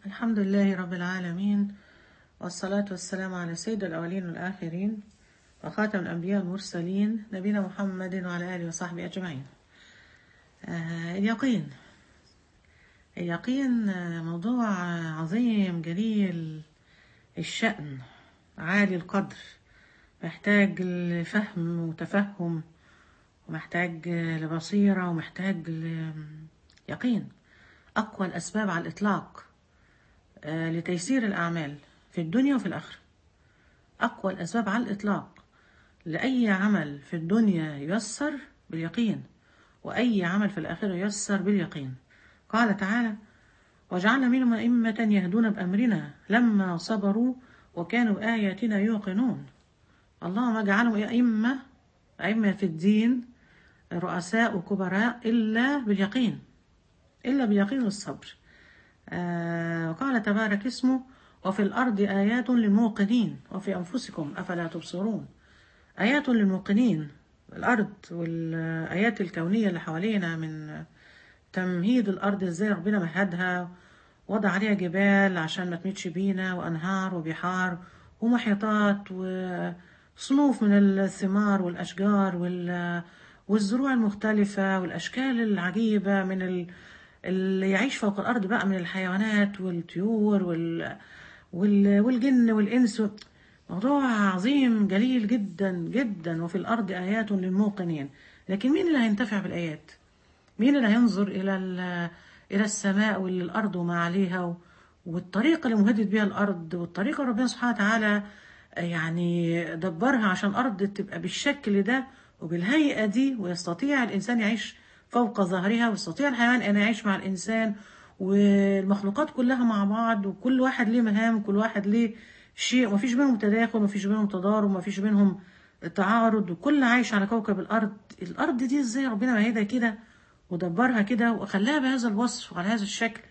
الحمد لله رب العالمين والصلاة والسلام على سيد الأولين والآخرين وخاتم الأنبياء والمرسلين نبينا محمد وعلى آله وصحبه أجمعين آه اليقين اليقين آه، موضوع عظيم جليل الشأن عالي القدر محتاج لفهم وتفهم ومحتاج لبصيرة ومحتاج ليقين أقوى الأسباب على الإطلاق آه، لتيسير الأعمال في الدنيا وفي الآخرة أقوى الأسباب على الإطلاق لأي عمل في الدنيا ييسر باليقين وأي عمل في الآخرة ييسر باليقين قال تعالى وجعلنا منهم أئمة يهدون بأمرنا لما صبروا وكانوا بآياتنا يوقنون اللهم اجعلهم أئمة أئمة في الدين رؤساء وكبراء إلا باليقين إلا باليقين والصبر آه وقال تبارك اسمه وفي الأرض آيات للموقنين وفي أنفسكم أفلا تبصرون آيات للموقنين الأرض والآيات الكونية اللي حوالينا من تمهيد الأرض إزاي ربنا مهدها وضع عليها جبال عشان ما تميتش بينا وأنهار وبحار ومحيطات وصنوف من الثمار والأشجار وال والزروع المختلفة والأشكال العجيبة من ال... اللي يعيش فوق الأرض بقى من الحيوانات والطيور وال... وال... والجن والإنس موضوع عظيم جليل جدا جدا وفي الأرض آيات للموقنين لكن مين اللي هينتفع بالآيات مين اللي هينظر إلى ال... إلى السماء والأرض وما عليها و... والطريقة اللي مهدد بها الأرض والطريقة اللي ربنا سبحانه وتعالى يعني دبرها عشان الأرض تبقى بالشكل ده وبالهيئة دي ويستطيع الإنسان يعيش فوق ظهرها ويستطيع الحيوان أن يعيش مع الإنسان والمخلوقات كلها مع بعض وكل واحد ليه مهام وكل واحد ليه شيء ومفيش بينهم تداخل ومفيش بينهم تضارب ومفيش بينهم تعارض وكل عايش على كوكب الأرض الأرض دي إزاي ربنا مهدها كده ودبرها كده وخلاها بهذا الوصف وعلى هذا الشكل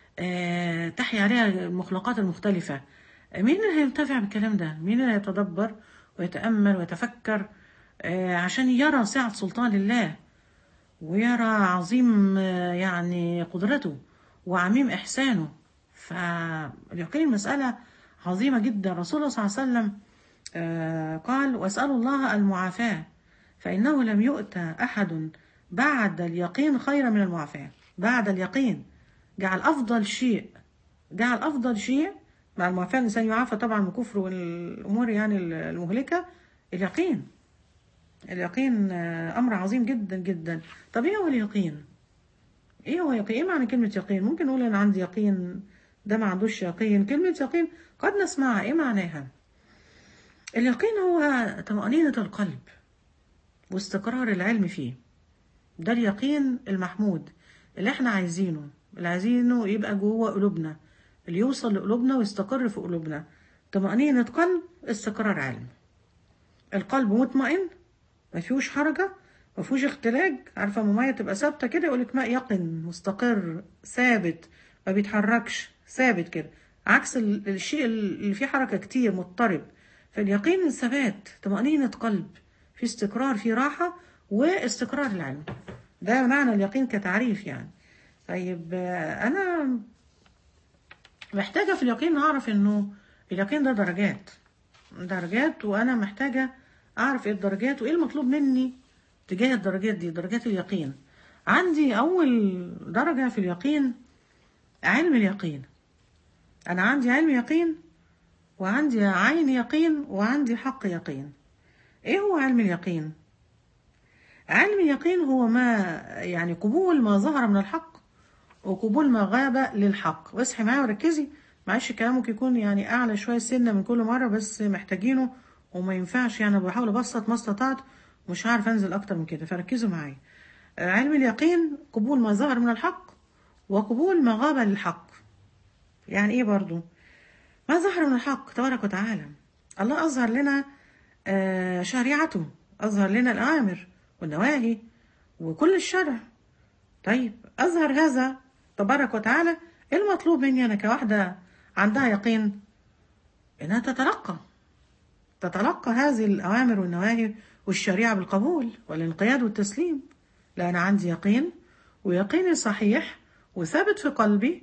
آه تحيا عليها المخلوقات المختلفة مين اللي هينتفع بالكلام ده مين اللي هيتدبر ويتأمل ويتفكر آه عشان يرى سعة سلطان الله ويرى عظيم آه يعني قدرته وعميم إحسانه فاليقين مسألة عظيمة جدا رسول الله صلى الله عليه وسلم آه قال واسألوا الله المعافاة فإنه لم يؤت أحد بعد اليقين خيرا من المعافاة بعد اليقين جعل أفضل شيء جعل أفضل شيء مع المعافاة الإنسان يعافى طبعا من الكفر والأمور يعني المهلكة اليقين اليقين أمر عظيم جدا جدا طب إيه هو اليقين؟ إيه هو يقين؟ إيه معنى كلمة يقين؟ ممكن نقول أنا عندي يقين ده ما عندوش يقين كلمة يقين قد نسمعها إيه معناها؟ اليقين هو طمأنينة القلب واستقرار العلم فيه ده اليقين المحمود اللي احنا عايزينه اللي عايزينه يبقى جوه قلوبنا اللي يوصل لقلوبنا ويستقر في قلوبنا طمأنينة قلب استقرار علم القلب مطمئن ما فيهوش حركة ما فيهوش اختلاج عارفة مية تبقى ثابتة كده يقولك ماء يقن مستقر ثابت ما بيتحركش ثابت كده عكس الشيء اللي فيه حركة كتير مضطرب فاليقين الثبات طمأنينة قلب في استقرار في راحة واستقرار العلم ده معنى اليقين كتعريف يعني طيب أنا محتاجة في اليقين أعرف إنه اليقين ده درجات درجات وأنا محتاجة أعرف إيه الدرجات وإيه المطلوب مني تجاه الدرجات دي درجات اليقين عندي أول درجة في اليقين علم اليقين أنا عندي علم يقين وعندي عين يقين وعندي حق يقين إيه هو علم اليقين؟ علم اليقين هو ما يعني قبول ما ظهر من الحق وقبول ما غاب للحق واصحي معايا وركزي معلش كلامك يكون يعني اعلى شويه سنه من كل مره بس محتاجينه وما ينفعش يعني بحاول ابسط ما استطعت مش عارف انزل اكتر من كده فركزوا معايا علم اليقين قبول ما ظهر من الحق وقبول ما غاب للحق يعني ايه برضو ما ظهر من الحق تبارك وتعالى الله اظهر لنا شريعته اظهر لنا الاوامر والنواهي وكل الشرع طيب اظهر هذا تبارك وتعالى ايه المطلوب مني انا كواحده عندها يقين انها تتلقى تتلقى هذه الاوامر والنواهي والشريعه بالقبول والانقياد والتسليم لا انا عندي يقين ويقيني صحيح وثابت في قلبي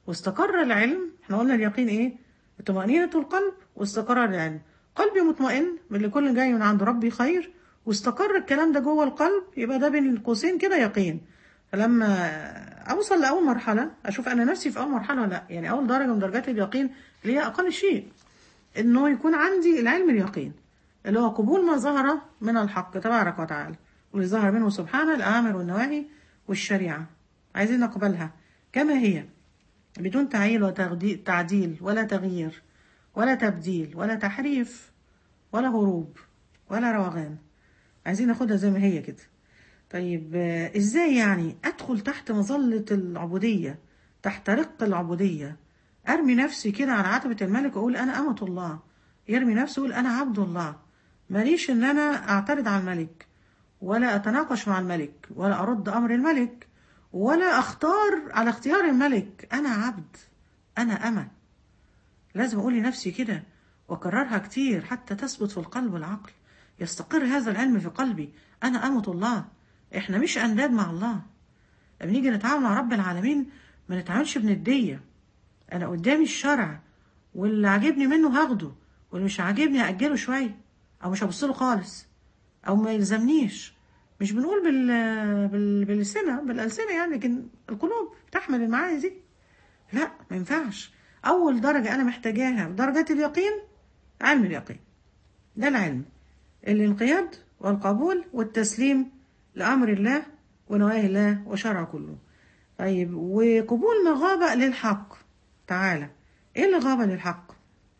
واستقر العلم احنا قلنا اليقين ايه طمأنينة القلب واستقرار العلم قلبي مطمئن من اللي كل جاي من عند ربي خير واستقر الكلام ده جوه القلب يبقى ده بين قوسين كده يقين فلما اوصل لاول مرحله اشوف انا نفسي في اول مرحله ولا لا يعني اول درجه من درجات اليقين اللي هي اقل شيء انه يكون عندي العلم اليقين اللي هو قبول ما ظهر من الحق تبارك وتعالى واللي ظهر منه سبحانه الأوامر والنواهي والشريعة عايزين نقبلها كما هي بدون تعيل وتعديل ولا تغيير ولا تبديل ولا تحريف ولا هروب ولا روغان عايزين ناخدها زي ما هي كده طيب آه، ازاي يعني ادخل تحت مظلة العبودية تحت رق العبودية ارمي نفسي كده على عتبة الملك واقول انا امة الله يرمي نفسه يقول انا عبد الله ماليش ان انا اعترض على الملك ولا اتناقش مع الملك ولا ارد امر الملك ولا اختار على اختيار الملك انا عبد انا امه لازم اقول لنفسي كده واكررها كتير حتى تثبت في القلب والعقل يستقر هذا العلم في قلبي انا امه الله احنا مش انداد مع الله لما نيجي نتعامل مع رب العالمين ما نتعاملش بنديه انا قدامي الشرع واللي عاجبني منه هاخده واللي مش عاجبني هاجله شويه او مش هبص له خالص او ما يلزمنيش مش بنقول بال... بال... بالسنة بالألسنة يعني لكن القلوب تحمل المعاني دي لا ما ينفعش أول درجة أنا محتاجاها درجات اليقين علم اليقين ده العلم الانقياد والقبول والتسليم لأمر الله ونواهي الله وشرع كله طيب وقبول ما غاب للحق تعالى ايه اللي غاب للحق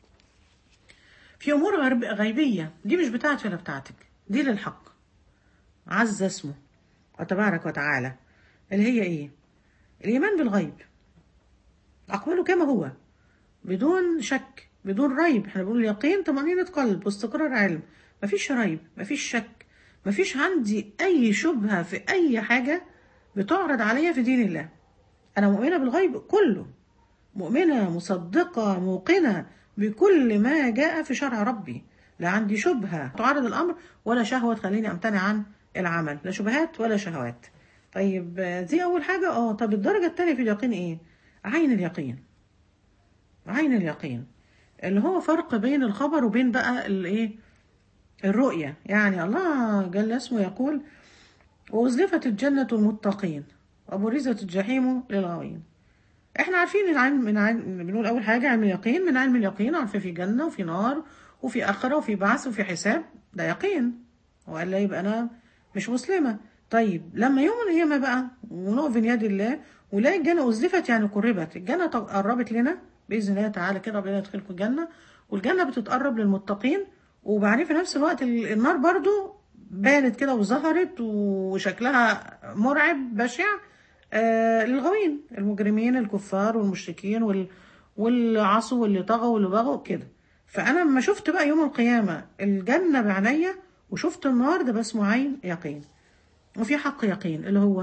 في امور غرب- غيبيه دي مش بتاعتي ولا بتاعتك دي للحق عز اسمه وتبارك وتعالى اللي هي ايه الايمان بالغيب اقبله كما هو بدون شك بدون ريب احنا بنقول اليقين طمأنينة قلب واستقرار علم مفيش ريب مفيش شك مفيش عندي اي شبهة في اي حاجة بتعرض عليا في دين الله انا مؤمنة بالغيب كله مؤمنة مصدقة موقنة بكل ما جاء في شرع ربي لا عندي شبهة تعارض الأمر ولا شهوة تخليني أمتنع عن العمل لا شبهات ولا شهوات طيب آه، دي أول حاجة اه طب الدرجة التانية في اليقين إيه؟ عين اليقين عين اليقين اللي هو فرق بين الخبر وبين بقى الايه الرؤية يعني الله جل اسمه يقول وأزلفت الجنة المتقين وبرزت الجحيم للغاوين احنا عارفين العلم من علم بنقول اول حاجه علم اليقين من علم اليقين عارفين في جنه وفي نار وفي اخره وفي بعث وفي حساب ده يقين والا يبقى انا مش مسلمه طيب لما يوم القيامه بقى ونقف بين يد الله ونلاقي الجنه ازلفت يعني قربت الجنه قربت لنا باذن الله تعالى كده ربنا يدخلكم الجنه والجنه بتتقرب للمتقين وبعدين في نفس الوقت ال- النار برضو بانت كده وظهرت وشكلها مرعب بشع آه للغاوين المجرمين الكفار والمشركين وال والعصوا واللي طغوا واللي بغوا كده فانا لما شفت بقى يوم القيامه الجنه بعينيا وشفت النار ده بس عين يقين وفي حق يقين اللي هو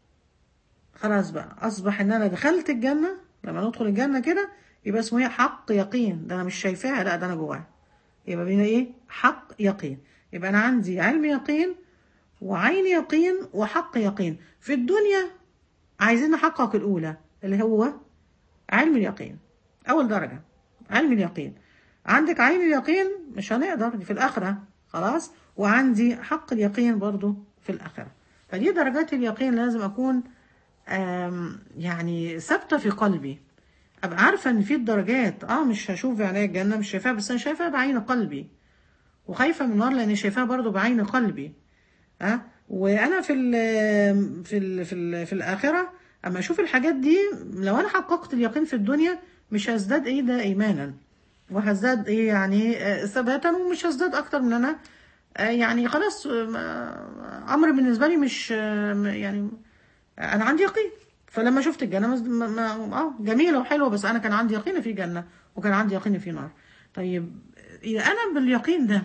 خلاص بقى اصبح ان انا دخلت الجنه لما ندخل الجنه كده يبقى اسمه ايه حق يقين ده انا مش شايفاها لا ده انا جواها يبقى بينا ايه حق يقين يبقى انا عندي علم يقين وعين يقين وحق يقين في الدنيا عايزين نحقق الاولى اللي هو علم اليقين اول درجه علم اليقين عندك عين اليقين مش هنقدر دي في الاخره خلاص وعندي حق اليقين برضو في الاخره فدي درجات اليقين لازم اكون آم، يعني ثابته في قلبي ابقى عارفه ان في الدرجات اه مش هشوف بعينيا الجنه مش شايفاها بس انا شايفاها بعين قلبي وخايفه من النار لاني شايفاها برضو بعين قلبي ها وانا في ال في ال في ال في الاخره اما اشوف الحاجات دي لو انا حققت اليقين في الدنيا مش هزداد ايه ده ايمانا وهزداد ايه يعني آه، ثباتا ومش هزداد اكتر من انا آه، يعني خلاص آه، امر بالنسبه لي مش آه، يعني انا عندي يقين فلما شفت الجنه مز- ما ما- اه جميله وحلوه بس انا كان عندي يقين في جنه وكان عندي يقين في نار طيب اذا انا باليقين ده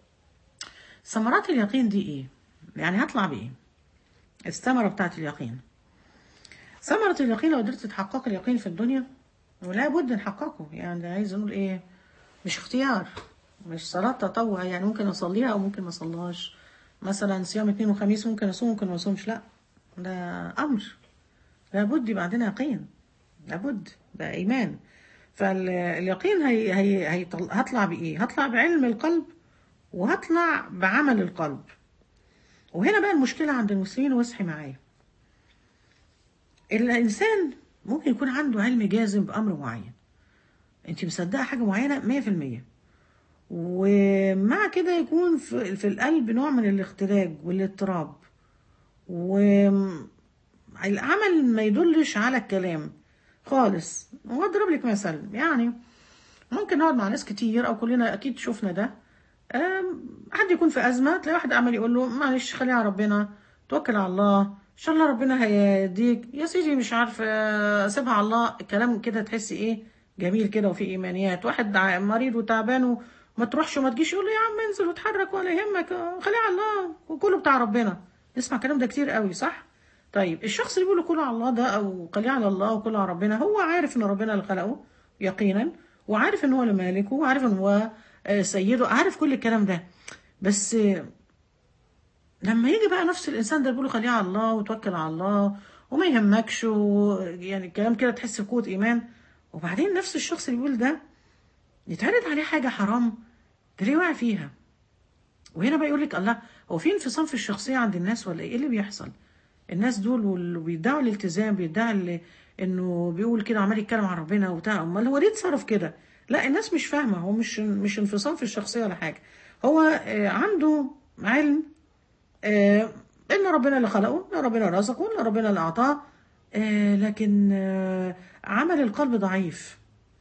ثمرات اليقين دي ايه يعني هطلع بايه الثمره بتاعت اليقين ثمره اليقين لو قدرت تحقق اليقين في الدنيا ولا بد نحققه يعني عايز نقول ايه مش اختيار مش صلاة تطوع يعني ممكن اصليها او ممكن ما اصليهاش مثلا صيام اثنين وخميس ممكن اصوم ممكن ما اصومش لا ده امر لابد يبقى عندنا يقين لابد ده ايمان فاليقين هي هي هي هطلع بايه هطلع بعلم القلب وهطلع بعمل القلب وهنا بقى المشكله عند المسلمين واصحي معايا الانسان ممكن يكون عنده علم جازم بامر معين انت مصدقه حاجه معينه 100% ومع كده يكون في, في القلب نوع من الاختلاج والاضطراب والعمل ما يدلش على الكلام خالص واضرب لك مثل يعني ممكن نقعد مع ناس كتير او كلنا اكيد شفنا ده حد يكون في ازمه تلاقي واحد عمال يقول له معلش خليها على ربنا توكل على الله ان شاء الله ربنا هيديك يا سيدي مش عارفه سيبها على الله الكلام كده تحسي ايه جميل كده وفي ايمانيات واحد مريض وتعبان وما تروحش وما تجيش يقول له يا عم انزل واتحرك ولا يهمك خليها على الله وكله بتاع ربنا نسمع الكلام ده كتير قوي صح طيب الشخص اللي بيقول كله على الله ده او خليه على الله وكله على ربنا هو عارف ان ربنا اللي خلقه يقينا وعارف ان هو اللي مالكه وعارف ان هو سيده عارف كل الكلام ده بس لما يجي بقى نفس الانسان ده بيقول خليه على الله وتوكل على الله وما يهمكش يعني الكلام كده تحس بقوه ايمان وبعدين نفس الشخص اللي بيقول ده يتعرض عليه حاجه حرام تلاقيه واقع فيها وهنا بقى يقول لك الله هو في انفصام في الشخصيه عند الناس ولا ايه اللي بيحصل الناس دول واللي بيدعوا الالتزام بيدعي انه بيقول كده عمال يتكلم عن ربنا وبتاع امال هو ليه اتصرف كده لا الناس مش فاهمه هو مش مش انفصام في الشخصيه ولا حاجه هو عنده علم ان ربنا اللي خلقه ان ربنا رزقه ان ربنا اللي اعطاه لكن عمل القلب ضعيف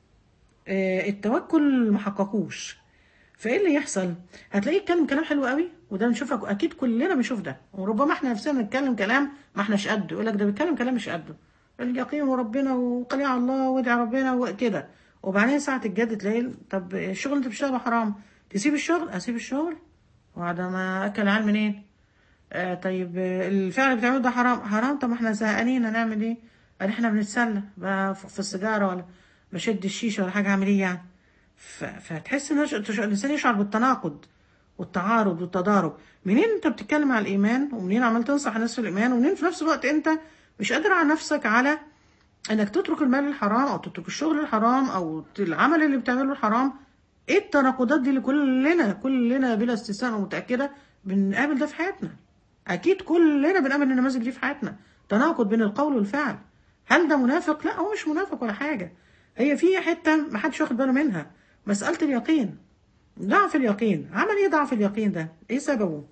التوكل ما حققوش فايه اللي يحصل هتلاقيه يتكلم كلام حلو قوي وده بنشوفه اكيد كلنا بنشوف ده وربما احنا نفسنا نتكلم كلام ما احناش قده يقول لك ده بيتكلم كلام مش قده اليقين وربنا وقلي على الله وادعي ربنا وكده وبعدين ساعة الجد تلاقي طب الشغل انت بتشتغله حرام تسيب الشغل اسيب الشغل وبعد ما اكل عيال منين آه طيب الفعل اللي بتعمله ده حرام حرام طب ما احنا زهقانين هنعمل ايه قال احنا بنتسلى بقى في السيجاره ولا بشد الشيشه ولا حاجه اعمل ايه يعني فتحس ان الانسان يشعر بالتناقض والتعارض والتضارب منين انت بتتكلم على الايمان ومنين عمال تنصح الناس في الايمان ومنين في نفس الوقت انت مش قادر على نفسك على انك تترك المال الحرام او تترك الشغل الحرام او العمل اللي بتعمله الحرام ايه التناقضات دي اللي كلنا كلنا بلا استثناء ومتاكده بنقابل ده في حياتنا اكيد كلنا بنقابل النماذج دي في حياتنا تناقض بين القول والفعل هل ده منافق لا هو مش منافق ولا حاجه هي في حته ما حدش واخد باله منها مساله اليقين ضعف اليقين عمل ايه ضعف اليقين ده ايه سببه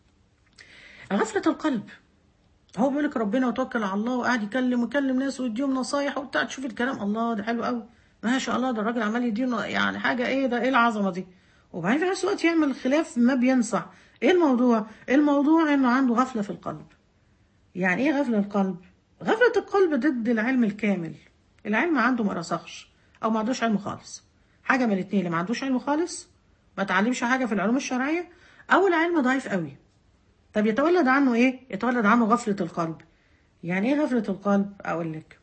غفله القلب هو بيقول لك ربنا وتوكل على الله وقاعد يكلم ويكلم ناس ويديهم نصايح وبتاع تشوف الكلام الله ده حلو قوي ما شاء الله ده الراجل عمال يدينا يعني حاجه ايه ده ايه العظمه دي وبعدين في نفس الوقت يعمل خلاف ما بينصح ايه الموضوع الموضوع انه عنده غفله في القلب يعني ايه غفله القلب غفله القلب ضد العلم الكامل العلم عنده ما رسخش او ما عندوش علم خالص حاجه من الاثنين اللي ما عندوش علم خالص ما تعلمش حاجه في العلوم الشرعيه او العلم ضعيف قوي طب يتولد عنه ايه يتولد عنه غفله القلب يعني ايه غفله القلب اقول لك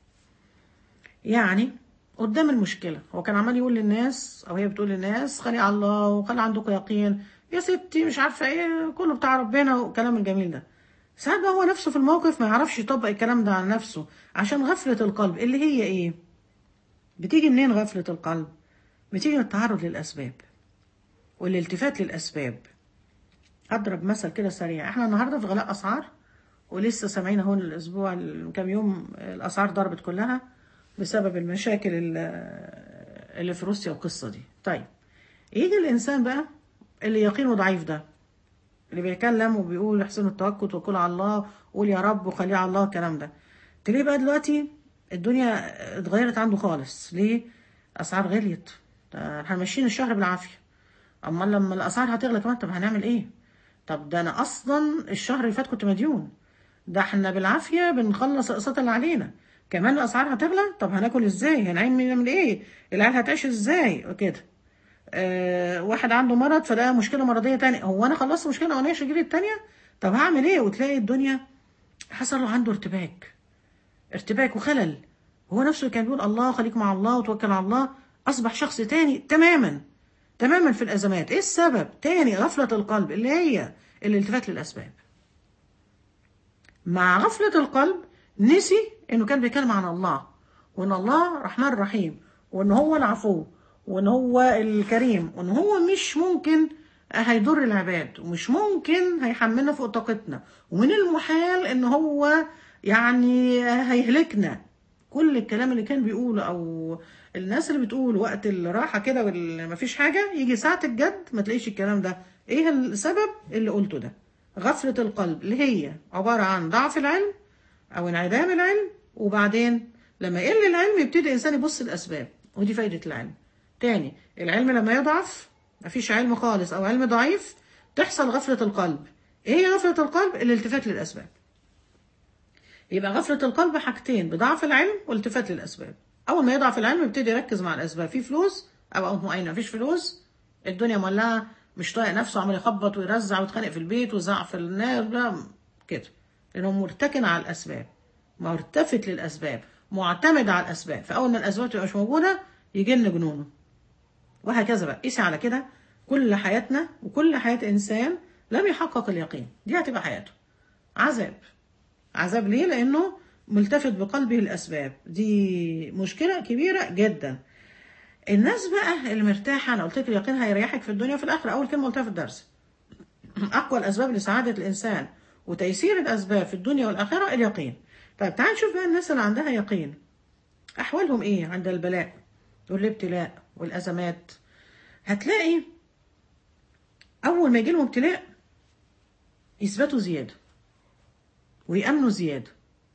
يعني قدام المشكله هو كان عمال يقول للناس او هي بتقول للناس خلي على الله وخلي عندكم يقين يا ستي مش عارفه ايه كله بتاع ربنا والكلام الجميل ده ساعات بقى هو نفسه في الموقف ما يعرفش يطبق الكلام ده على نفسه عشان غفله القلب اللي هي ايه بتيجي منين غفله القلب بتيجي من التعرض للاسباب والالتفات للاسباب اضرب مثل كده سريع احنا النهارده في غلاء اسعار ولسه سامعين اهو الاسبوع كام يوم الاسعار ضربت كلها بسبب المشاكل اللي في روسيا والقصه دي طيب يجي الانسان بقى اللي يقينه ضعيف ده اللي بيتكلم وبيقول احسن التوكل وكل على الله وقول يا رب وخليه على الله الكلام ده تلاقيه بقى دلوقتي الدنيا اتغيرت عنده خالص ليه اسعار غليت احنا ماشيين الشهر بالعافيه اما لما الاسعار هتغلى كمان طب هنعمل ايه طب ده انا اصلا الشهر اللي فات كنت مديون ده احنا بالعافيه بنخلص الاقساط اللي علينا كمان الاسعار هتغلى طب هناكل ازاي هنعمل نعمل ايه العيال هتعيش ازاي وكده أه واحد عنده مرض فلقى مشكله مرضيه تانية هو انا خلصت مشكله الاولانيه شجري التانية طب هعمل ايه وتلاقي الدنيا حصل له عنده ارتباك ارتباك وخلل هو نفسه كان بيقول الله خليك مع الله وتوكل على الله اصبح شخص تاني تماما تماما في الازمات ايه السبب تاني غفله القلب اللي هي الالتفات للاسباب مع غفله القلب نسي انه كان بيتكلم عن الله وان الله رحمن رحيم وان هو العفو وان هو الكريم وان هو مش ممكن هيضر العباد ومش ممكن هيحملنا فوق طاقتنا ومن المحال ان هو يعني هيهلكنا كل الكلام اللي كان بيقوله او الناس اللي بتقول وقت الراحه كده مفيش حاجه يجي ساعه الجد ما تلاقيش الكلام ده ايه السبب اللي قلته ده غفله القلب اللي هي عباره عن ضعف العلم او انعدام العلم وبعدين لما يقل العلم يبتدي الانسان يبص الاسباب ودي فايده العلم تاني العلم لما يضعف مفيش علم خالص او علم ضعيف تحصل غفله القلب ايه هي غفله القلب الالتفات للاسباب يبقى غفله القلب حاجتين بضعف العلم والالتفات للاسباب اول ما يضعف العلم يبتدي يركز مع الاسباب في فلوس او او مطمئن مفيش فلوس الدنيا مولعه مش طايق نفسه عمال يخبط ويرزع ويتخانق في البيت ويزعق في النار لا كده لانه مرتكن على الاسباب مرتفت للاسباب معتمد على الاسباب فاول ما الاسباب تبقى مش موجوده يجي لنا جنونه وهكذا بقى قيسي على كده كل حياتنا وكل حياه انسان لم يحقق اليقين دي هتبقى حياته عذاب عذاب ليه لانه ملتفت بقلبه الاسباب دي مشكله كبيره جدا الناس بقى اللي مرتاحه انا قلت لك اليقين هيريحك في الدنيا وفي الاخره اول كلمه قلتها في الدرس اقوى الاسباب لسعاده الانسان وتيسير الاسباب في الدنيا والاخره اليقين طيب تعال نشوف بقى الناس اللي عندها يقين احوالهم ايه عند البلاء والابتلاء والازمات هتلاقي اول ما يجي لهم ابتلاء يثبتوا زياده ويامنوا زياده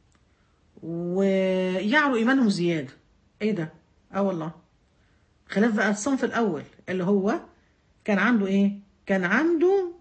ويعلوا ايمانهم زياده ايه ده اه والله خلاف بقى الصنف الاول اللي هو كان عنده ايه كان عنده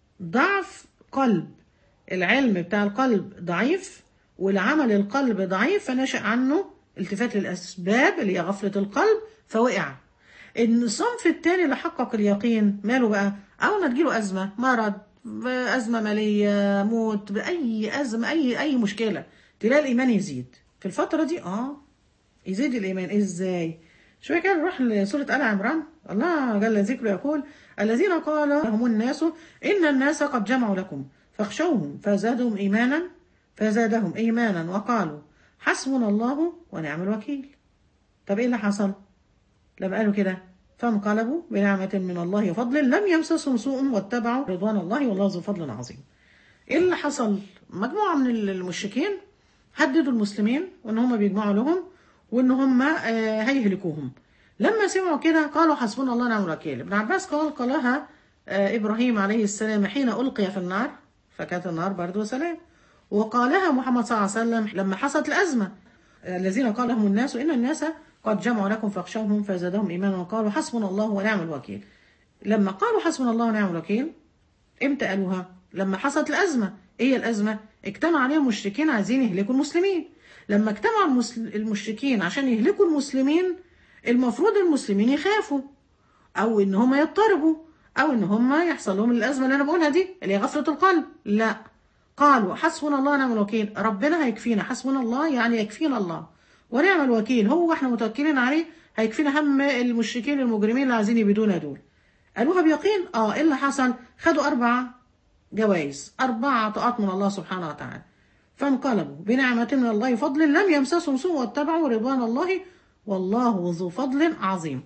ضعف قلب العلم بتاع القلب ضعيف والعمل القلب ضعيف فنشأ عنه التفات للأسباب اللي هي غفلة القلب فوقع إن الصنف التاني اللي حقق اليقين ماله بقى أول ما تجيله أزمة مرض أزمة مالية موت بأي أزمة أي أي مشكلة تلاقي الإيمان يزيد في الفترة دي آه يزيد الإيمان إزاي شوية كده نروح لسورة آل عمران الله جل ذكره يقول الذين قال لهم الناس إن الناس قد جمعوا لكم فاخشوهم فزادهم إيمانا فزادهم إيمانا وقالوا حسبنا الله ونعم الوكيل طب إيه اللي حصل لما قالوا كده فانقلبوا بنعمة من الله وفضل لم يمسسهم سوء واتبعوا رضوان الله والله ذو فضل عظيم إيه اللي حصل مجموعة من المشركين هددوا المسلمين وإن هم بيجمعوا لهم وإن هم آه هيهلكوهم لما سمعوا كده قالوا حسبنا الله ونعم الوكيل ابن عباس قال قالها آه إبراهيم عليه السلام حين ألقي في النار فكانت النار برد وسلام وقالها محمد صلى الله عليه وسلم لما حصلت الأزمة الذين قال لهم الناس إن الناس قد جمعوا لكم فاخشوهم فزادهم إيمانا وقالوا حسبنا الله ونعم الوكيل لما قالوا حسبنا الله ونعم الوكيل امتى قالوها لما حصلت الأزمة ايه الأزمة اجتمع عليهم مشركين عايزين يهلكوا المسلمين لما اجتمع المشركين عشان يهلكوا المسلمين المفروض المسلمين يخافوا او ان هم يضطربوا او ان هم يحصل لهم الازمه اللي انا بقولها دي اللي هي غفله القلب لا قالوا حسبنا الله ونعم الوكيل ربنا هيكفينا حسبنا الله يعني يكفينا الله ونعم الوكيل هو احنا متوكلين عليه هيكفينا هم المشركين المجرمين اللي عايزين يبيدونا دول قالوها بيقين اه ايه اللي حصل خدوا اربع جوائز اربع عطاءات من الله سبحانه وتعالى فانقلبوا بنعمة من الله فضل لم يمسسهم سوء واتبعوا رضوان الله والله ذو فضل عظيم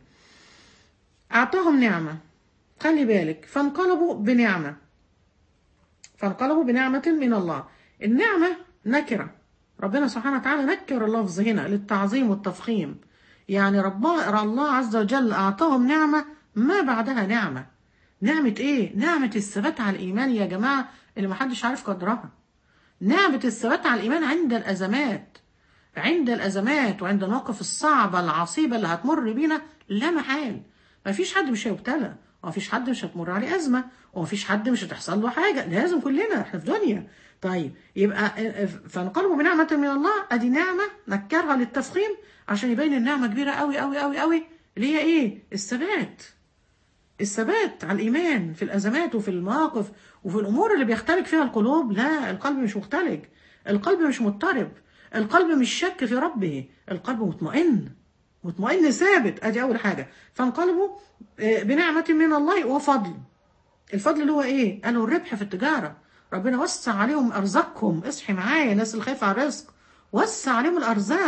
أعطاهم نعمة خلي بالك فانقلبوا بنعمة فانقلبوا بنعمة من الله النعمة نكرة ربنا سبحانه وتعالى نكر اللفظ هنا للتعظيم والتفخيم يعني رب الله عز وجل أعطاهم نعمة ما بعدها نعمة نعمة إيه؟ نعمة الثبات على الإيمان يا جماعة اللي محدش عارف قدرها نعمة الثبات على الإيمان عند الأزمات عند الأزمات وعند المواقف الصعبة العصيبة اللي هتمر بينا لا محال مفيش حد مش هيبتلى ومفيش حد مش هتمر عليه أزمة ومفيش حد مش هتحصل له حاجة لازم كلنا احنا في دنيا طيب يبقى فانقلبوا بنعمة من الله ادي نعمة نكرها للتفخيم عشان يبين النعمة كبيرة قوي قوي قوي قوي اللي هي ايه الثبات الثبات على الإيمان في الأزمات وفي المواقف وفي الأمور اللي بيختلج فيها القلوب لا القلب مش مختلج القلب مش مضطرب القلب مش شك في ربه القلب مطمئن مطمئن ثابت ادي اول حاجه فانقلبوا بنعمه من الله وفضل الفضل اللي هو ايه قالوا الربح في التجاره ربنا وسع عليهم ارزاقهم اصحي معايا الناس اللي خايفه على الرزق وسع عليهم الارزاق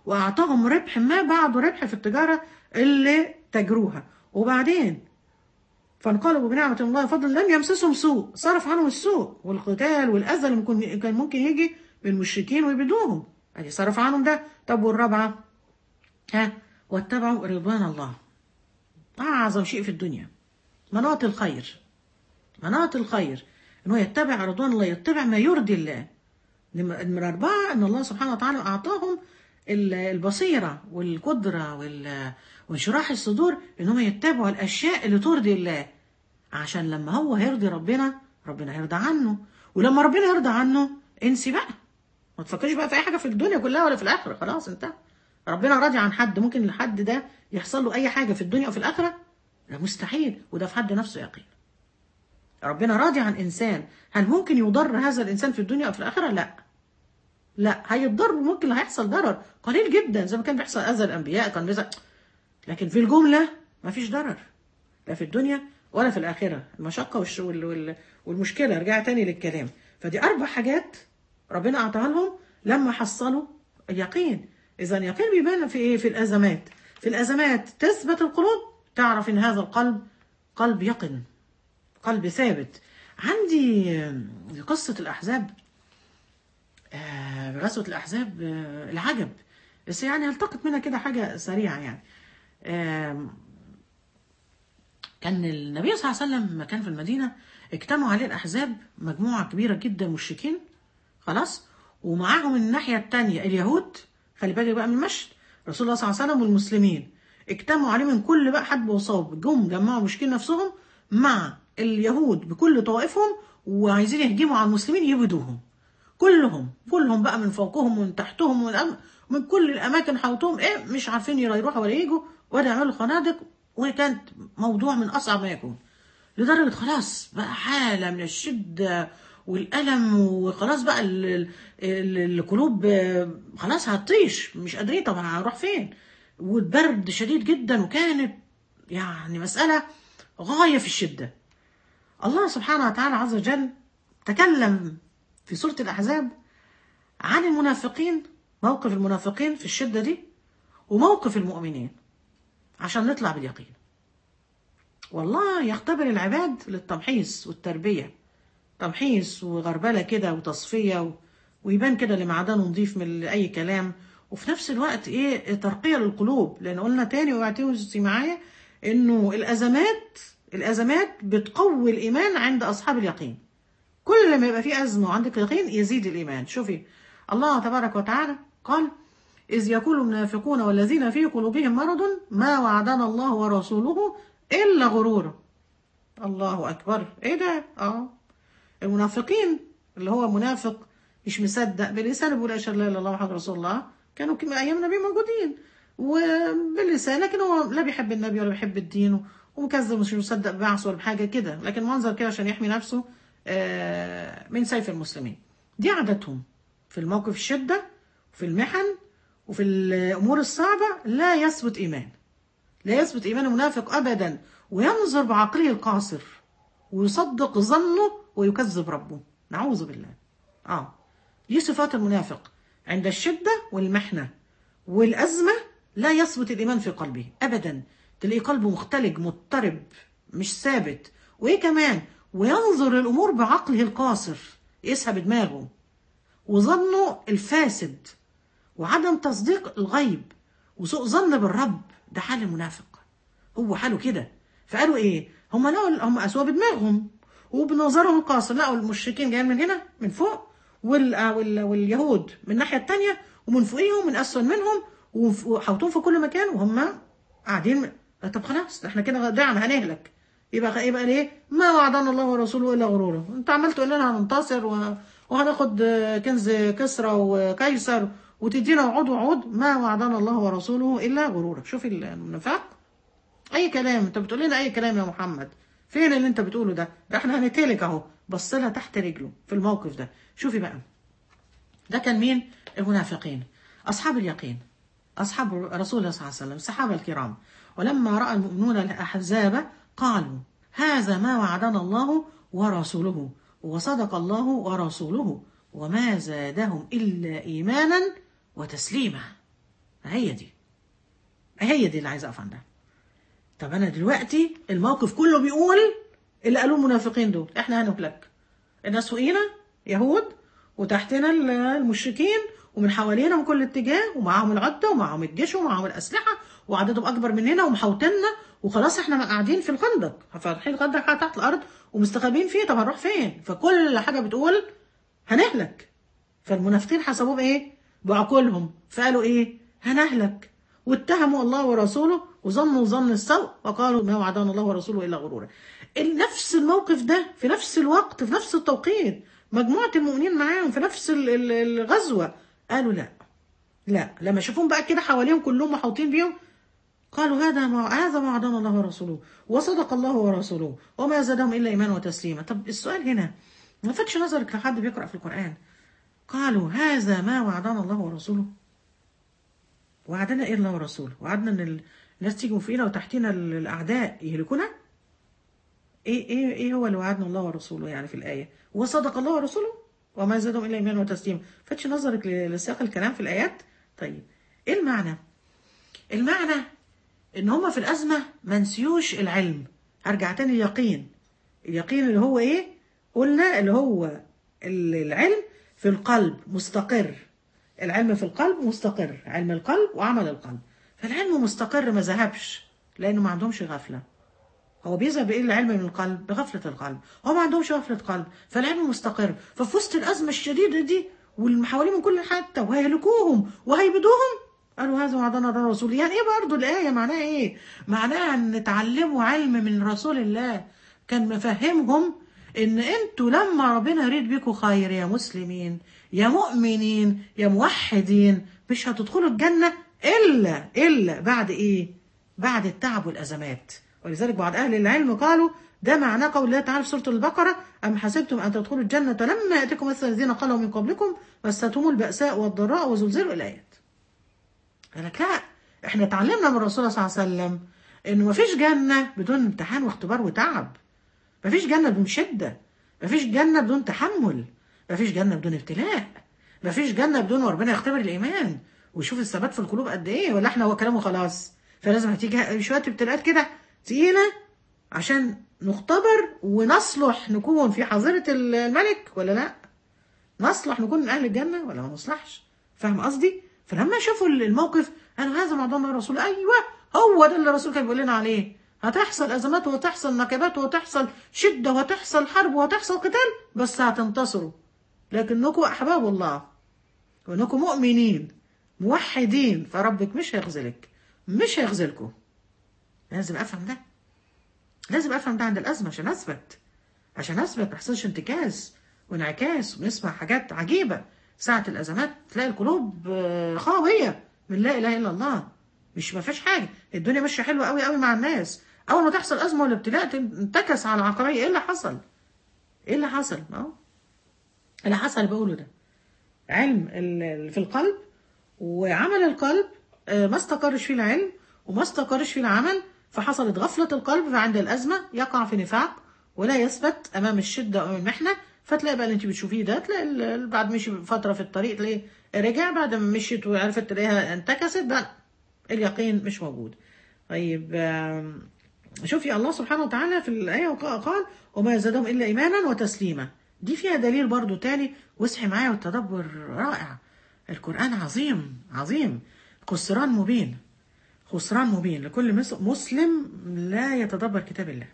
وأعطاهم ربح ما بعده ربح في التجارة اللي تجروها وبعدين فانقلبوا بنعمة الله وفضل لم يمسسهم سوء صرف عنهم السوء والقتال والأذى اللي ممكن كان ممكن يجي من المشركين ويبيدوهم ادي صرف عنهم ده طب والرابعة ها واتبعوا رضوان الله أعظم شيء في الدنيا مناط الخير مناط الخير إنه يتبع رضوان الله يتبع ما يرضي الله نمرة أربعة إن الله سبحانه وتعالى أعطاهم البصيرة والقدرة وانشراح الصدور إنهم يتبعوا الأشياء اللي ترضي الله عشان لما هو هيرضي ربنا ربنا هيرضى عنه ولما ربنا يرضى عنه انسي بقى ما تفكريش بقى في أي حاجة في الدنيا كلها ولا في الآخرة خلاص انتهى ربنا راضي عن حد ممكن الحد ده يحصل له أي حاجة في الدنيا وفي الآخرة ده مستحيل وده في حد نفسه يقين ربنا راضي عن إنسان هل ممكن يضر هذا الإنسان في الدنيا أو في الآخرة لا لا هيتضر ممكن هيحصل ضرر قليل جدا زي ما كان بيحصل أذى الأنبياء كان بيزع لكن في الجملة ما فيش ضرر لا في الدنيا ولا في الآخرة المشقة والش... وال... وال... والمشكلة رجع تاني للكلام فدي أربع حاجات ربنا أعطاها لهم لما حصلوا اليقين إذا اليقين بيبان في إيه في الأزمات في الأزمات تثبت القلوب تعرف إن هذا القلب قلب يقن قلب ثابت عندي قصة الأحزاب غزوة الأحزاب العجب بس يعني هلتقط منها كده حاجة سريعة يعني كان النبي صلى الله عليه وسلم لما كان في المدينة اجتمعوا عليه الأحزاب مجموعة كبيرة جدا مشركين خلاص ومعاهم الناحية التانية اليهود خلي بالك بقى من المشهد رسول الله صلى الله عليه وسلم والمسلمين اجتمعوا عليه من كل بقى حد وصاب جم جمعوا مشركين نفسهم مع اليهود بكل طوائفهم وعايزين يهجموا على المسلمين يبيدوهم كلهم كلهم بقى من فوقهم ومن تحتهم ومن, من كل الاماكن حوطهم ايه مش عارفين يروحوا ولا يجوا ولا يعملوا خنادق وكانت موضوع من اصعب ما يكون لدرجه خلاص بقى حاله من الشده والالم وخلاص بقى ال ال ال القلوب خلاص هتطيش مش قادرين طب هنروح فين والبرد شديد جدا وكانت يعني مساله غايه في الشده الله سبحانه وتعالى عز وجل تكلم في سورة الأحزاب عن المنافقين موقف المنافقين في الشدة دي وموقف المؤمنين عشان نطلع باليقين والله يختبر العباد للتمحيص والتربية تمحيص وغربلة كده وتصفية و... ويبان كده اللي معدنه نضيف من أي كلام وفي نفس الوقت إيه ترقية للقلوب لأن قلنا تاني واعتوزي معايا إنه الأزمات الأزمات بتقوي الإيمان عند أصحاب اليقين كل ما يبقى في أزمة وعندك يقين يزيد الإيمان شوفي الله تبارك وتعالى قال إذ يقول المنافقون والذين في قلوبهم مرض ما وعدنا الله ورسوله إلا غرورا الله أكبر إيه ده؟ آه المنافقين اللي هو منافق مش مصدق بلسانه بيقول أشهد لا إله إلا الله محمد رسول الله كانوا كم أيام النبي موجودين وباللسان لكن هو لا بيحب النبي ولا بيحب الدين ومكذب مش مصدق بعث ولا بحاجة كده لكن منظر كده عشان يحمي نفسه من سيف المسلمين دي عادتهم في الموقف الشدة وفي المحن وفي الأمور الصعبة لا يثبت إيمان لا يثبت إيمان المنافق أبدا وينظر بعقله القاصر ويصدق ظنه ويكذب ربه نعوذ بالله آه دي صفات المنافق عند الشدة والمحنة والأزمة لا يثبت الإيمان في قلبه أبدا تلاقي قلبه مختلج مضطرب مش ثابت وإيه كمان وينظر الأمور بعقله القاصر يقيسها بدماغه وظنه الفاسد وعدم تصديق الغيب وسوء ظن بالرب ده حال المنافق هو حاله كده فقالوا ايه هم لقوا هم اسوا بدماغهم وبنظرهم القاصر لقوا المشركين جايين من هنا من فوق وال... وال... واليهود من الناحيه الثانيه ومن فوقيهم من اسفل منهم وحوطون في كل مكان وهم قاعدين طب خلاص احنا كده ضيعنا هنهلك يبقى يبقى ليه ما وعدنا الله ورسوله الا غرورا انت عمال تقول لنا هننتصر و... وهناخد كنز كسرى وقيصر وتدينا وعود وعود ما وعدنا الله ورسوله الا غرورا شوف النفاق اي كلام انت بتقول لنا اي كلام يا محمد فين اللي انت بتقوله ده ده احنا هنتهلك اهو بص لها تحت رجله في الموقف ده شوفي بقى ده كان مين المنافقين اصحاب اليقين اصحاب رسول الله صلى الله عليه وسلم الصحابه الكرام ولما راى المؤمنون الاحزاب قالوا هذا ما وعدنا الله ورسوله وصدق الله ورسوله وما زادهم إلا إيمانا وتسليما هي دي هي دي اللي عايزه اقف عندها طب انا دلوقتي الموقف كله بيقول اللي قالوه المنافقين دول احنا هنهلك الناس فوقينا يهود وتحتنا ال- المشركين ومن حوالينا من كل اتجاه ومعاهم العده ومعاهم الجيش ومعاهم الاسلحه وعددهم اكبر مننا ومحوطيننا وخلاص احنا قاعدين في الخندق فاتحين الخندق تحت الارض ومستخبين فيه طب هنروح فين فكل حاجه بتقول هنهلك فالمنافقين حسبوهم ايه بعقولهم فقالوا ايه هنهلك واتهموا الله ورسوله وظنوا ظن السوء وقالوا ما وعدنا الله ورسوله الا غرورا ال- نفس الموقف ده في نفس الوقت في نفس التوقيت مجموعه المؤمنين معاهم في نفس ال- ال- الغزوه قالوا لا لا لما شافوهم بقى كده حواليهم كلهم محوطين بيهم قالوا هذا ما هذا ما وعدنا الله ورسوله وصدق الله ورسوله وما زادهم الا ايمانا وتسليما طب السؤال هنا ما فتش نظرك لحد بيقرا في القران قالوا هذا ما وعدنا الله ورسوله وعدنا ايه الله ورسوله وعدنا ان ال- الناس تيجي فوقينا وتحتنا ال- الاعداء يهلكونا ايه ايه ايه هو اللي وعدنا الله ورسوله يعني في الايه وصدق الله ورسوله وما زادهم الا ايمانا وتسليما فتش نظرك ل- لسياق الكلام في الايات طيب ايه المعنى المعنى ان هما في الازمه ما نسيوش العلم هرجع تاني اليقين اليقين اللي هو ايه قلنا اللي هو ال- العلم في القلب مستقر العلم في القلب مستقر علم القلب وعمل القلب فالعلم مستقر ما ذهبش لانه ما عندهمش غفله هو بيذهب بايه العلم من القلب بغفله القلب هو ما عندهمش غفله قلب فالعلم مستقر ففي وسط الازمه الشديده دي واللي حواليه من كل حته وهيهلكوهم وهيبيدوهم قالوا هذا وعدنا الله رسول يعني ايه برضه الايه معناها ايه معناها ان اتعلموا علم من رسول الله كان مفهمهم ان انتوا لما ربنا يريد بيكم خير يا مسلمين يا مؤمنين يا موحدين مش هتدخلوا الجنه الا الا بعد ايه بعد التعب والازمات ولذلك بعض اهل العلم قالوا ده معناه قول الله تعالى في سوره البقره ام حسبتم ان تدخلوا الجنه لما ياتكم مثل الذين قالوا من قبلكم مستهم الباساء والضراء وزلزلوا الايات قال لك لا احنا اتعلمنا من الرسول صلى الله عليه وسلم انه مفيش جنه بدون امتحان واختبار وتعب مفيش جنه بدون شده مفيش جنه بدون تحمل مفيش جنه بدون ابتلاء مفيش جنه بدون ربنا يختبر الايمان ويشوف الثبات في القلوب قد ايه ولا احنا هو كلامه خلاص فلازم هتيجي شويه ابتلاءات كده تقيله عشان نختبر ونصلح نكون في حظيره الملك ولا لا نصلح نكون من اهل الجنه ولا ما نصلحش فاهم قصدي فلما شافوا الموقف قالوا هذا ما ضمن الرسول ايوه هو ده اللي الرسول كان بيقول لنا عليه هتحصل ازمات وهتحصل نكبات وهتحصل شده وهتحصل حرب وهتحصل قتال بس هتنتصروا لكنكم احباب الله وانكم مؤمنين موحدين فربك مش هيخذلك مش هيخذلكم لازم افهم ده لازم افهم ده عند الازمه عشان اثبت عشان اثبت ما يحصلش انتكاس وانعكاس ونسمع حاجات عجيبه ساعه الازمات تلاقي القلوب آه، خاويه من لا اله الا الله مش ما فيش حاجه الدنيا ماشيه حلوه قوي قوي مع الناس اول ما تحصل ازمه ولا ابتلاء تنتكس على العقبيه ايه اللي حصل ايه اللي حصل اهو اللي حصل اللي بقوله ده علم ال- في القلب وعمل القلب آه، ما استقرش فيه العلم وما استقرش فيه العمل فحصلت غفلة القلب فعند الأزمة يقع في نفاق ولا يثبت أمام الشدة أو المحنة فتلاقي بقى اللي انت بتشوفيه ده تلاقي ال- ال- بعد مشي فترة في الطريق تلاقيه رجع بعد ما مشيت وعرفت تلاقيها انتكست بقى اليقين مش موجود طيب آم، شوفي الله سبحانه وتعالى في الآية وق- قال وما زادهم إلا إيمانا وتسليما دي فيها دليل برضو تاني واصحي معايا والتدبر رائع القرآن عظيم عظيم خسران مبين خسران مبين لكل مس- مسلم لا يتدبر كتاب الله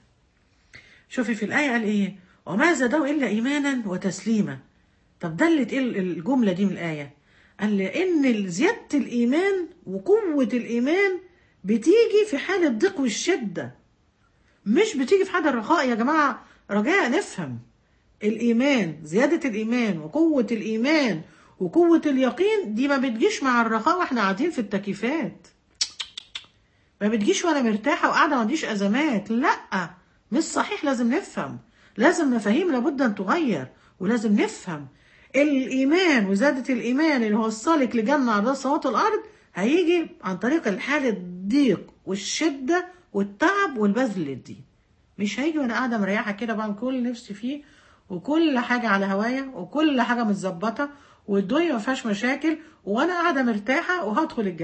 شوفي في الآية قال إيه وما زادوا إلا إيمانا وتسليما طب دلت إيه الجملة دي من الآية قال لأن زيادة الإيمان وقوة الإيمان بتيجي في حالة الضيق والشدة مش بتيجي في حالة الرخاء يا جماعة رجاء نفهم الإيمان زيادة الإيمان وقوة الإيمان وقوة اليقين دي ما بتجيش مع الرخاء واحنا قاعدين في التكييفات ما بتجيش وانا مرتاحه وقاعده ما عنديش ازمات لا مش صحيح لازم نفهم لازم مفاهيم لابد ان تغير ولازم نفهم الايمان وزاده الايمان اللي هو السالك لجنه على السماوات والارض هيجي عن طريق الحاله الضيق والشده والتعب والبذل للدين مش هيجي وانا قاعده مريحه كده بعمل كل اللي نفسي فيه وكل حاجه على هوايا وكل حاجه متظبطه والدنيا ما فيهاش مشاكل وانا قاعده مرتاحه وهدخل الجنه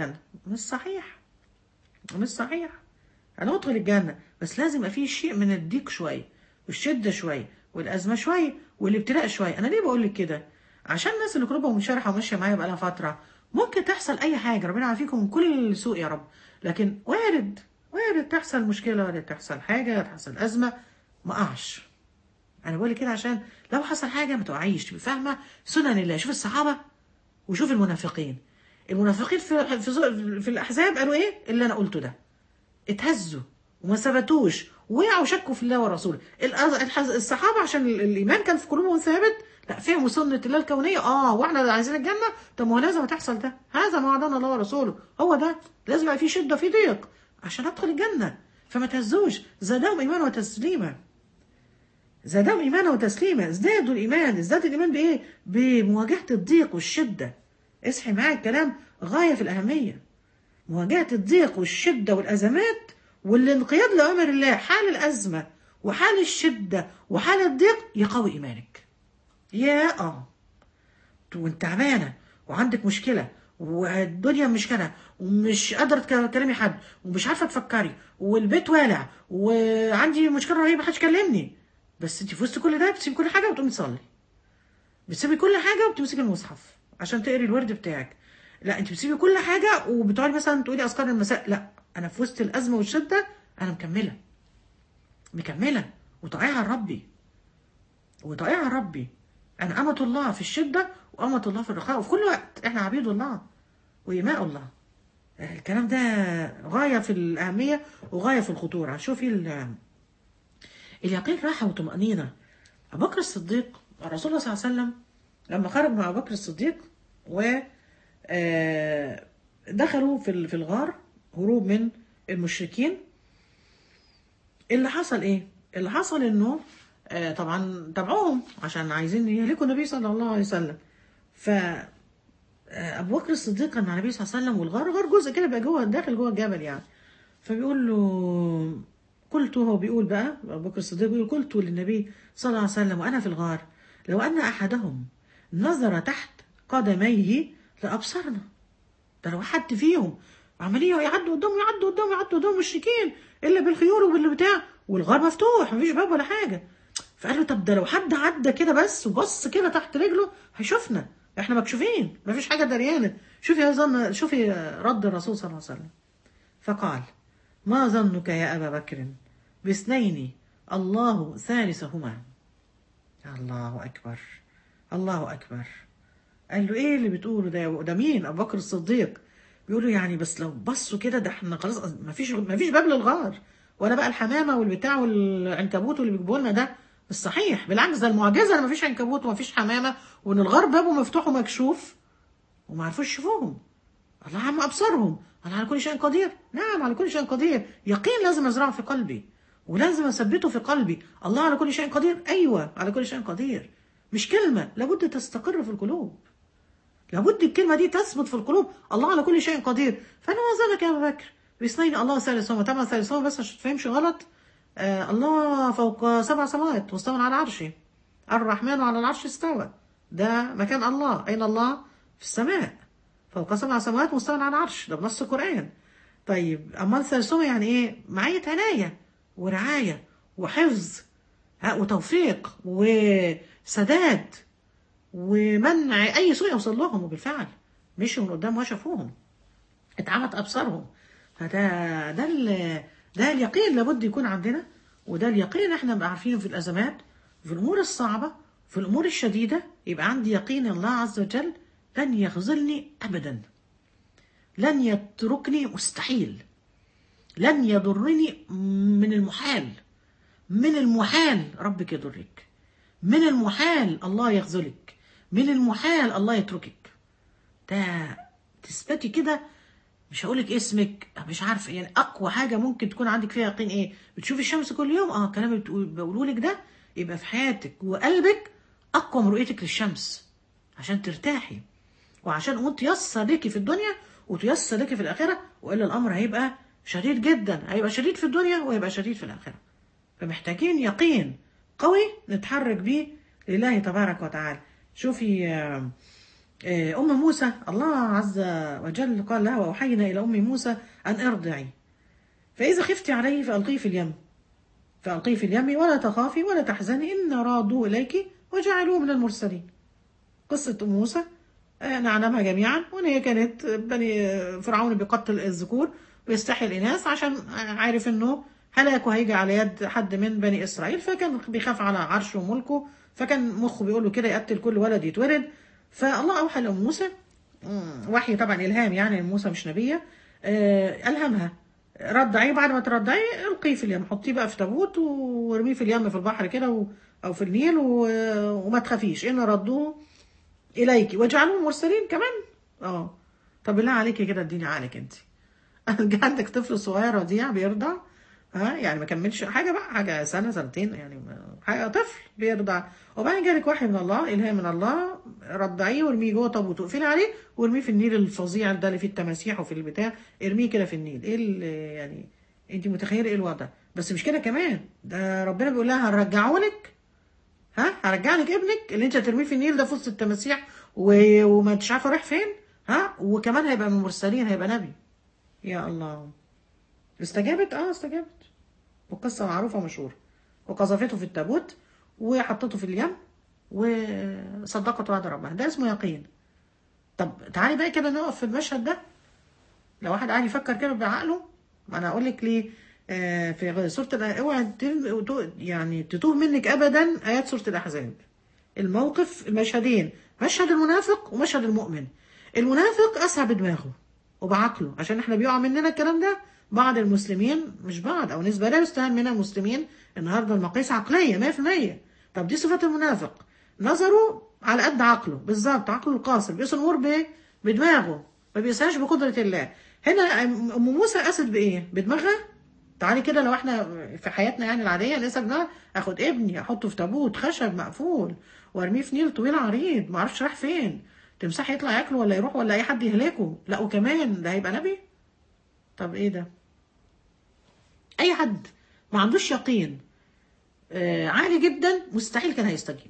مش صحيح مش صحيح هندخل الجنة بس لازم يبقى فيه شيء من الضيق شوية والشدة شوية والأزمة شوية والابتلاء شوية أنا ليه بقول لك كده عشان الناس اللي قلوبهم منشرحة وماشية معايا بقالها فترة ممكن تحصل أي حاجة ربنا يعافيكم من كل سوء يا رب لكن وارد وارد تحصل مشكلة وارد تحصل حاجة تحصل أزمة ما أقعش أنا بقول لك كده عشان لو حصل حاجة ما تقعيش تبقى فاهمة سنن الله شوف الصحابة وشوف المنافقين المنافقين في في, في الأحزاب قالوا إيه اللي أنا قلته ده اتهزوا وما ثبتوش وقعوا شكوا في الله ورسوله الأز- الحز- الصحابه عشان ال- الايمان كان في قلوبهم ثابت لا فهموا سنه الله الكونيه اه واحنا عايزين الجنه طب ما هو لازم تحصل ده هذا ما وعدنا الله ورسوله هو ده لازم يبقى في شده في ضيق عشان ادخل الجنه فما تهزوش زادهم ايمانا وتسليما زادهم ايمانا وتسليما ازدادوا الايمان ازداد الايمان بايه بمواجهه الضيق والشده اصحي معايا الكلام غايه في الاهميه مواجهة الضيق والشدة والأزمات والانقياد لأمر الله حال الأزمة وحال الشدة وحال الضيق يقوي إيمانك يا آه وانت تعبانة وعندك مشكلة والدنيا مشكلة ومش قادرة تكلمي حد ومش عارفة تفكري والبيت والع وعندي مشكلة رهيبة محدش كلمني بس انت في وسط كل ده بتسيبي كل حاجة وتقومي تصلي بتسيبي كل حاجة وبتمسكي المصحف عشان تقري الورد بتاعك لا انت بتسيبي كل حاجة وبتقعدي مثلا تقولي أذكار المساء لا أنا في وسط الأزمة والشدة أنا مكملة مكملة وطائعة لربي وطائعة لربي أنا أمة الله في الشدة وأمة الله في الرخاء وفي كل وقت إحنا عبيد الله وإماء الله الكلام ده غاية في الأهمية وغاية في الخطورة شوفي ال- اليقين راحة وطمأنينة أبو بكر الصديق الرسول صلى الله عليه وسلم لما خرج مع أبو بكر الصديق و آه، دخلوا في ال- في الغار هروب من المشركين اللي حصل ايه اللي حصل انه آه، طبعا تبعوهم عشان عايزين يهلكوا النبي صلى الله عليه وسلم ف آه، ابو بكر الصديق كان مع النبي صلى الله عليه وسلم والغار غار جزء كده بقى جوه داخل جوه الجبل يعني فبيقول له قلت هو بيقول بقى ابو بكر الصديق بيقول قلت للنبي صلى الله عليه وسلم وانا في الغار لو ان احدهم نظر تحت قدميه لابصرنا ده لو حد فيهم عمليه يعدوا قدام يعدوا قدام يعدوا قدام المشركين الا بالخيول وبالبتاع والغار مفتوح مفيش باب ولا حاجه فقال له طب ده لو حد عدى كده بس وبص كده تحت رجله هيشوفنا احنا مكشوفين مفيش حاجه دريانه شوفي يا ظن شوفي رد الرسول صلى الله عليه وسلم فقال ما ظنك يا ابا بكر باثنين الله ثالثهما الله اكبر الله اكبر قال له ايه اللي بتقوله ده ده مين ابو بكر الصديق بيقول له يعني بس لو بصوا كده ده احنا خلاص ما فيش ما فيش باب للغار ولا بقى الحمامه والبتاع والعنكبوت اللي بيجيبوا لنا ده مش صحيح بالعكس ده المعجزه ان ما فيش عنكبوت وما فيش حمامه وان الغار بابه مفتوح ومكشوف وما عرفوش يشوفوهم الله عم ابصرهم الله على كل شيء قدير نعم على كل شيء قدير يقين لازم ازرعه في قلبي ولازم اثبته في قلبي الله على كل شيء قدير ايوه على كل شيء قدير مش كلمه لابد تستقر في القلوب لابد الكلمة دي تثبت في القلوب الله على كل شيء قدير فأنا وزنك يا أبو بكر باثنين الله ثالثهما طبعا ثالثهما بس عشان تفهمش غلط آه الله فوق سبع سماوات واستوى على عرشه الرحمن على العرش استوى ده مكان الله أين الله في السماء فوق سبع سماوات مستوى على العرش ده بنص القرآن طيب أمال ثالثهما يعني إيه معية عناية ورعاية وحفظ ها وتوفيق وسداد ومنع اي سوء يوصل لهم وبالفعل مشوا من قدام وشافوهم اتعمت ابصارهم فده ده ال- ده اليقين لابد يكون عندنا وده اليقين احنا نبقى عارفينه في الازمات في الامور الصعبه في الامور الشديده يبقى عندي يقين الله عز وجل لن يخذلني ابدا لن يتركني مستحيل لن يضرني من المحال من المحال ربك يضرك من المحال الله يخذلك من المحال الله يتركك ده تثبتي كده مش هقولك اسمك مش عارفه يعني اقوى حاجه ممكن تكون عندك فيها يقين ايه بتشوفي الشمس كل يوم اه الكلام اللي بتقول- بقوله لك ده يبقى في حياتك وقلبك اقوى من رؤيتك للشمس عشان ترتاحي وعشان قوم تيسر ليكي في الدنيا وتيسر ليكي في الاخره والا الامر هيبقى شديد جدا هيبقى شديد في الدنيا وهيبقى شديد في الاخره فمحتاجين يقين قوي نتحرك بيه لله تبارك وتعالى شوفي آه، آه، أم موسى الله عز وجل قال لها وأوحينا إلى أم موسى أن ارضعي فإذا خفت عليه فألقيه في اليم فألقيه في اليم ولا تخافي ولا تحزني إن رادوه إليك وجعلوه من المرسلين قصة أم موسى آه، نعلمها جميعا وإن هي كانت بني فرعون بيقتل الذكور ويستحي الإناث عشان عارف إنه هلاكه هيجي على يد حد من بني إسرائيل فكان بيخاف على عرشه وملكه فكان مخه بيقول له كده يقتل كل ولد يتولد فالله أوحى لأم موسى مم، وحي طبعا إلهام يعني موسى مش نبية آه، ألهمها رضعيه بعد ما ترضعيه القيه في اليم حطيه بقى في تابوت وارميه في اليم في البحر كده و- او في النيل و... وما تخافيش ان ردوه اليك واجعلوه مرسلين كمان اه طب بالله عليكي كده اديني عقلك انت عندك طفل صغير رضيع بيرضع ها يعني ما كملش حاجه بقى حاجه سنه سنتين يعني ما- حاجه طفل بيرضع وبعدين جالك وحي من الله الهام من الله رضعيه وارميه جوه طابوت وقفلي عليه وارميه في النيل الفظيع ده اللي فيه التماسيح وفي البتاع ارميه كده في النيل ايه اللي يعني انت متخيله ايه الوضع بس مش كده كمان ده ربنا بيقول لها هنرجعه لك ها هرجع لك ابنك اللي انت هترميه في النيل ده في وسط التماسيح و... وما انتش عارفه رايح فين ها وكمان هيبقى من المرسلين هيبقى نبي يا الله استجابت اه استجابت والقصه معروفه ومشهوره وقذفته في التابوت وحطته في اليم وصدقت وعد ربها ده اسمه يقين طب تعالي بقى كده نقف في المشهد ده لو واحد قاعد يفكر كده بعقله ما انا اقول لك ليه آه في سوره الأ- اوعى تل- تو- يعني تتوه منك ابدا ايات سوره الاحزاب الموقف المشهدين مشهد المنافق ومشهد المؤمن المنافق اسعى بدماغه وبعقله عشان احنا بيقع مننا الكلام ده بعض المسلمين مش بعض او نسبه لا يستهان منها المسلمين النهارده المقاييس عقليه 100% طب دي صفه المنافق نظره على قد عقله بالظبط عقله القاصر بيقيس الامور ب- بدماغه ما بيقيسهاش بقدره الله هنا ام موسى قاست بايه بدماغها تعالي كده لو احنا في حياتنا يعني العاديه نقيسها بدماغها اخد ابني احطه في تابوت خشب مقفول وارميه في نيل طويل عريض ما اعرفش راح فين تمساح يطلع ياكله ولا يروح ولا اي حد يهلكه لا وكمان ده هيبقى نبي طب ايه ده اي حد ما عندوش يقين آه عالي جدا مستحيل كان هيستجيب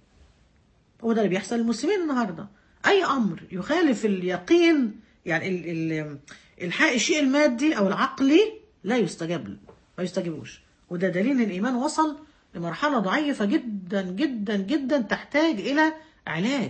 هو ده اللي بيحصل للمسلمين النهارده اي امر يخالف اليقين يعني ال ال الحق الشيء المادي او العقلي لا يستجاب له ما يستجيبوش وده دليل ان الايمان وصل لمرحله ضعيفه جدا جدا جدا تحتاج الى علاج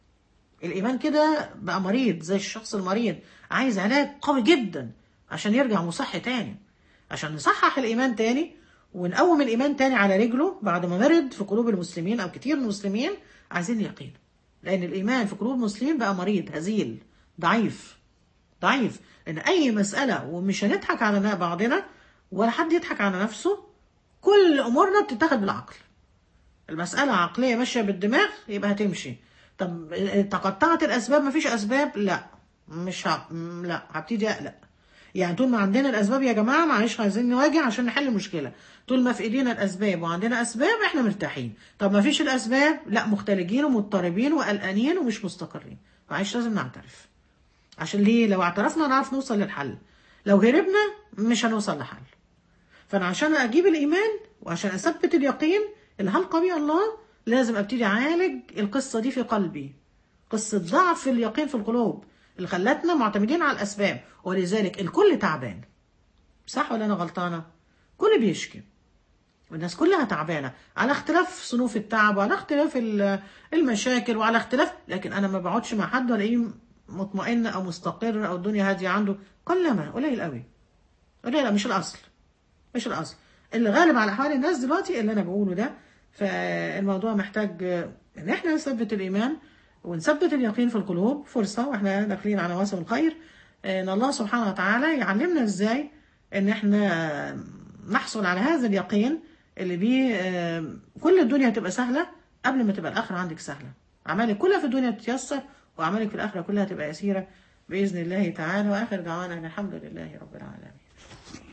الايمان كده بقى مريض زي الشخص المريض عايز علاج قوي جدا عشان يرجع مصح تاني عشان نصحح الايمان تاني ونقوم الايمان تاني على رجله بعد ما مرض في قلوب المسلمين او كتير من المسلمين عايزين يقين لان الايمان في قلوب المسلمين بقى مريض هزيل ضعيف ضعيف لان اي مساله ومش هنضحك على بعضنا ولا حد يضحك على نفسه كل امورنا بتتاخد بالعقل المسألة عقلية ماشية بالدماغ يبقى هتمشي طب تقطعت الأسباب مفيش أسباب لا مش ه... م- لا هبتدي أقلق يعني طول ما عندنا الأسباب يا جماعة معلش عايزين نواجه عشان نحل مشكلة طول ما في إيدينا الأسباب وعندنا أسباب إحنا مرتاحين طب ما فيش الأسباب لا مختلجين ومضطربين وقلقانين ومش مستقرين معلش لازم نعترف عشان ليه لو اعترفنا نعرف نوصل للحل لو هربنا مش هنوصل لحل فانا عشان اجيب الايمان وعشان اثبت اليقين اللي هلقى بيه الله لازم ابتدي اعالج القصه دي في قلبي قصه ضعف اليقين في القلوب اللي خلتنا معتمدين على الاسباب ولذلك الكل تعبان صح ولا انا غلطانه كل بيشكي والناس كلها تعبانه على اختلاف صنوف التعب وعلى اختلاف ال- المشاكل وعلى اختلاف لكن انا ما بقعدش مع حد والاقيه مطمئن او مستقر او الدنيا هاديه عنده قلما قليل قوي قليل لا مش الاصل مش الاصل اللي غالب على احوال الناس دلوقتي اللي انا بقوله ده فالموضوع محتاج آه، ان احنا نثبت الايمان ونثبت اليقين في القلوب فرصه واحنا داخلين على مواسم الخير آه، ان الله سبحانه وتعالى يعلمنا ازاي ان احنا نحصل على هذا اليقين اللي بيه آه، كل الدنيا هتبقى سهله قبل ما تبقى الاخره عندك سهله اعمالك كلها في الدنيا تتيسر واعمالك في الاخره كلها تبقى يسيره باذن الله تعالى واخر دعوانا ان الحمد لله رب العالمين